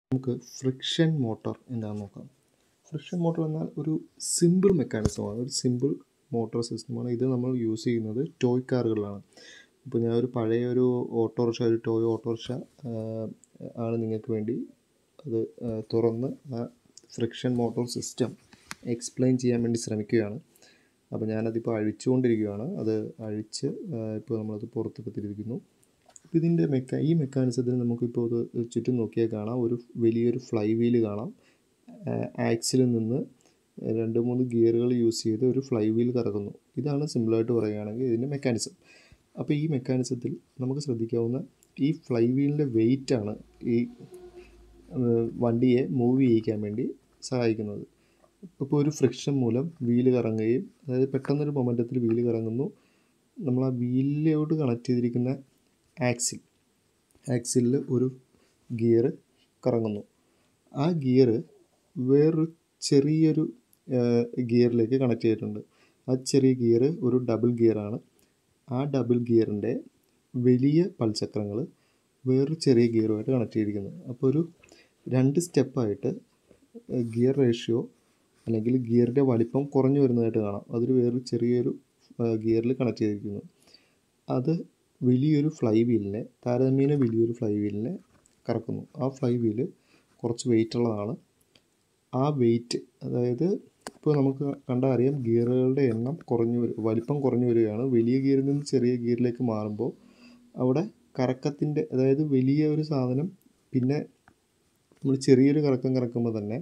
നമുക്ക് friction motor എന്താണെന്ന് നോക്കാം ഫ്രിക്ഷൻ മോട്ടോർ എന്നാൽ ഒരു സിമ്പിൾ മെക്കാനിസമാണ് ഒരു സിമ്പിൾ മോട്ടോർ സിസ്റ്റമാണ് ഇത് നമ്മൾ യൂസ് ചെയ്യുന്നത് ടോയ് കാറുകളിലാണ് ഇപ്പോൾ ഞാൻ ഒരു പഴയ ഒരു ഓട്ടോറിക്ഷ ഒരു ടോയ് ഓട്ടോറിക്ഷ ആണ് നിങ്ങൾക്ക് വേണ്ടി അത് തുറന്ന് ആ ഫ്രിക്ഷൻ മോട്ടോർ സിസ്റ്റം എക്സ്പ്ലെയിൻ ചെയ്യാൻ വേണ്ടി ശ്രമിക്കുകയാണ് അപ്പോൾ ഞാനതിപ്പോൾ അഴിച്ചുകൊണ്ടിരിക്കുകയാണ് അത് അഴിച്ച് ഇപ്പോൾ നമ്മളത് പുറത്തെടുത്തിരിക്കുന്നു അപ്പോൾ ഇതിൻ്റെ മെക്കാ ഈ മെക്കാനിസത്തിൽ നമുക്കിപ്പോൾ ഇത് ചുറ്റും നോക്കിയാൽ കാണാം ഒരു വലിയൊരു ഫ്ലൈ വീല് കാണാം ആക്സിലിൽ നിന്ന് രണ്ട് മൂന്ന് ഗിയറുകൾ യൂസ് ചെയ്ത് ഒരു ഫ്ലൈ വീൽ കറങ്ങുന്നു ഇതാണ് സിമ്പിളായിട്ട് പറയുകയാണെങ്കിൽ ഇതിൻ്റെ മെക്കാനിസം അപ്പോൾ ഈ മെക്കാനിസത്തിൽ നമുക്ക് ശ്രദ്ധിക്കാവുന്ന ഈ ഫ്ലൈ വീലിൻ്റെ വെയിറ്റാണ് ഈ വണ്ടിയെ മൂവ് ചെയ്യിക്കാൻ വേണ്ടി സഹായിക്കുന്നത് ഇപ്പോൾ ഒരു ഫ്രിക്ഷൻ മൂലം വീല് കറങ്ങുകയും അതായത് പെട്ടെന്നൊരു മൊമെൻറ്റത്തിൽ വീല് കറങ്ങുന്നു നമ്മൾ ആ വീലിലോട്ട് കണക്ട് ചെയ്തിരിക്കുന്ന ആക്സിൽ ആക്സിലിൽ ഒരു ഗിയർ കറങ്ങുന്നു ആ ഗിയർ വേറൊരു ചെറിയൊരു ഗിയറിലേക്ക് കണക്ട് ചെയ്തിട്ടുണ്ട് ആ ചെറിയ ഗിയർ ഒരു ഡബിൾ ഗിയറാണ് ആ ഡബിൾ ഗിയറിൻ്റെ വലിയ പൽചക്രങ്ങൾ വേറൊരു ചെറിയ ഗിയറുമായിട്ട് കണക്ട് ചെയ്തിരിക്കുന്നത് അപ്പോൾ ഒരു രണ്ട് സ്റ്റെപ്പായിട്ട് ഗിയർ റേഷ്യോ അല്ലെങ്കിൽ ഗിയറിൻ്റെ വലിപ്പം കുറഞ്ഞു വരുന്നതായിട്ട് കാണാം അതൊരു വേറൊരു ചെറിയൊരു ഗിയറിൽ കണക്ട് ചെയ്തിരിക്കുന്നു അത് വലിയൊരു ഫ്ലൈ വീലിനെ താരതമ്യേന വലിയൊരു ഫ്ലൈ വീലിനെ കറക്കുന്നു ആ ഫ്ലൈ വീല് കുറച്ച് വെയിറ്റ് ഉള്ളതാണ് ആ വെയിറ്റ് അതായത് ഇപ്പോൾ നമുക്ക് കണ്ടാൽ അറിയാം ഗിയറുകളുടെ എണ്ണം കുറഞ്ഞു വരും വലിപ്പം കുറഞ്ഞു വരികയാണ് വലിയ ഗിയറിൽ നിന്ന് ചെറിയ ഗിയറിലേക്ക് മാറുമ്പോൾ അവിടെ കറക്കത്തിൻ്റെ അതായത് വലിയ ഒരു സാധനം പിന്നെ നമ്മൾ ചെറിയൊരു കറക്കം കറക്കുമ്പോൾ തന്നെ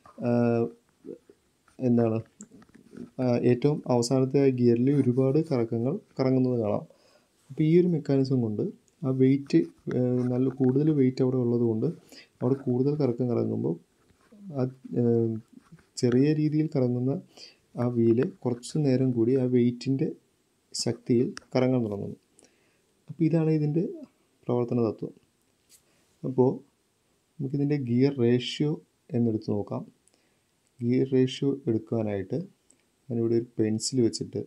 എന്താണ് ഏറ്റവും അവസാനത്തെ ആ ഗിയറിൽ ഒരുപാട് കറക്കങ്ങൾ കറങ്ങുന്നത് കാണാം അപ്പോൾ ഈ ഒരു മെക്കാനിസം കൊണ്ട് ആ വെയിറ്റ് നല്ല കൂടുതൽ വെയിറ്റ് അവിടെ ഉള്ളത് കൊണ്ട് അവിടെ കൂടുതൽ കറക്കം കറങ്ങുമ്പോൾ ആ ചെറിയ രീതിയിൽ കറങ്ങുന്ന ആ വീല് കുറച്ച് നേരം കൂടി ആ വെയിറ്റിൻ്റെ ശക്തിയിൽ കറങ്ങാൻ തുടങ്ങുന്നു അപ്പോൾ ഇതാണ് ഇതിൻ്റെ പ്രവർത്തന തത്വം അപ്പോൾ നമുക്കിതിൻ്റെ ഗിയർ റേഷ്യോ എന്നെടുത്ത് നോക്കാം ഗിയർ റേഷ്യോ എടുക്കാനായിട്ട് ഞാനിവിടെ ഒരു പെൻസിൽ വെച്ചിട്ട്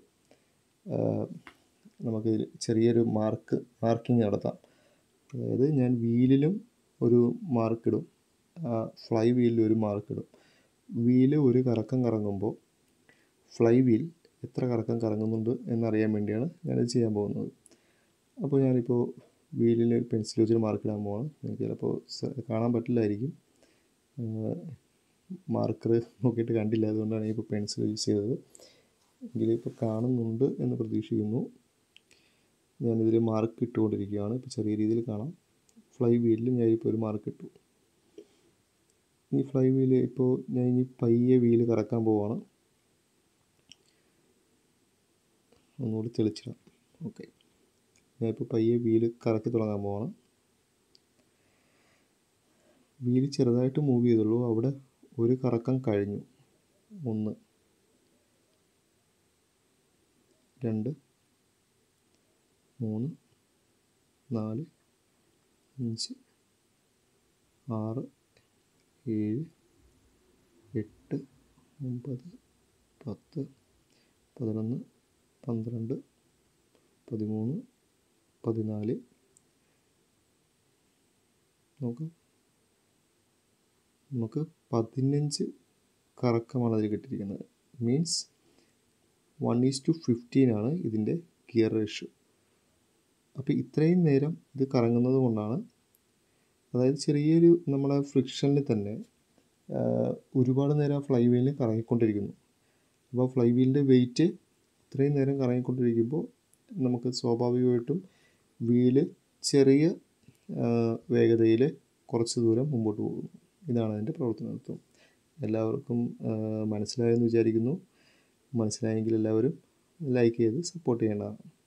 നമുക്ക് ചെറിയൊരു മാർക്ക് മാർക്കിംഗ് നടത്താം അതായത് ഞാൻ വീലിലും ഒരു മാർക്കിടും ഫ്ലൈ വീലിൽ ഒരു മാർക്കിടും വീല് ഒരു കറക്കം കറങ്ങുമ്പോൾ ഫ്ലൈ വീൽ എത്ര കറക്കം കറങ്ങുന്നുണ്ട് എന്നറിയാൻ വേണ്ടിയാണ് ഞാനത് ചെയ്യാൻ പോകുന്നത് അപ്പോൾ ഞാനിപ്പോൾ വീലിൽ പെൻസിൽ വെച്ചൊരു മാർക്കിടാൻ പോവാണ് നിങ്ങൾക്ക് ചിലപ്പോൾ കാണാൻ പറ്റില്ലായിരിക്കും മാർക്കർ നോക്കിയിട്ട് കണ്ടില്ല അതുകൊണ്ടാണ് ഇപ്പോൾ പെൻസിൽ യൂസ് ചെയ്തത് എങ്കിലും ഇപ്പോൾ കാണുന്നുണ്ട് എന്ന് പ്രതീക്ഷിക്കുന്നു ഞാനിതിൽ മാർക്ക് ഇട്ടുകൊണ്ടിരിക്കുകയാണ് ഇപ്പോൾ ചെറിയ രീതിയിൽ കാണാം ഫ്ലൈ വീലിൽ ഞാനിപ്പോൾ ഒരു മാർക്ക് ഇട്ടു ഈ ഫ്ലൈ വീല് ഇപ്പോൾ ഞാൻ ഇനി പയ്യെ വീല് കറക്കാൻ പോവാണ് ഒന്നുകൂടി തെളിച്ചിടാം ഓക്കെ ഞാനിപ്പോൾ പയ്യെ വീല് കറക്കി തുടങ്ങാൻ പോവാണ് വീല് ചെറുതായിട്ട് മൂവ് ചെയ്തുള്ളൂ അവിടെ ഒരു കറക്കം കഴിഞ്ഞു ഒന്ന് രണ്ട് മൂന്ന് നാല് അഞ്ച് ആറ് ഏഴ് എട്ട് ഒമ്പത് പത്ത് പതിനൊന്ന് പന്ത്രണ്ട് പതിമൂന്ന് പതിനാല് നോക്കാം നമുക്ക് പതിനഞ്ച് കറക്കമാണ് അതിൽ കിട്ടിയിരിക്കുന്നത് means one is to fifteen ആണ് ഇതിൻ്റെ ഗിയർ റേഷ്യോ അപ്പോൾ ഇത്രയും നേരം ഇത് കറങ്ങുന്നത് കൊണ്ടാണ് അതായത് ചെറിയൊരു നമ്മളെ ഫ്രിക്ഷനിൽ തന്നെ ഒരുപാട് നേരം ആ ഫ്ലൈ വീലിൽ കറങ്ങിക്കൊണ്ടിരിക്കുന്നു അപ്പോൾ ഫ്ലൈ വീലിൻ്റെ വെയിറ്റ് ഇത്രയും നേരം കറങ്ങിക്കൊണ്ടിരിക്കുമ്പോൾ നമുക്ക് സ്വാഭാവികമായിട്ടും വീല് ചെറിയ വേഗതയിൽ കുറച്ച് ദൂരം മുമ്പോട്ട് പോകുന്നു ഇതാണ് അതിൻ്റെ പ്രവർത്തനത്വം എല്ലാവർക്കും മനസ്സിലായെന്ന് വിചാരിക്കുന്നു മനസ്സിലായെങ്കിൽ എല്ലാവരും ലൈക്ക് ചെയ്ത് സപ്പോർട്ട് ചെയ്യേണ്ടതാണ്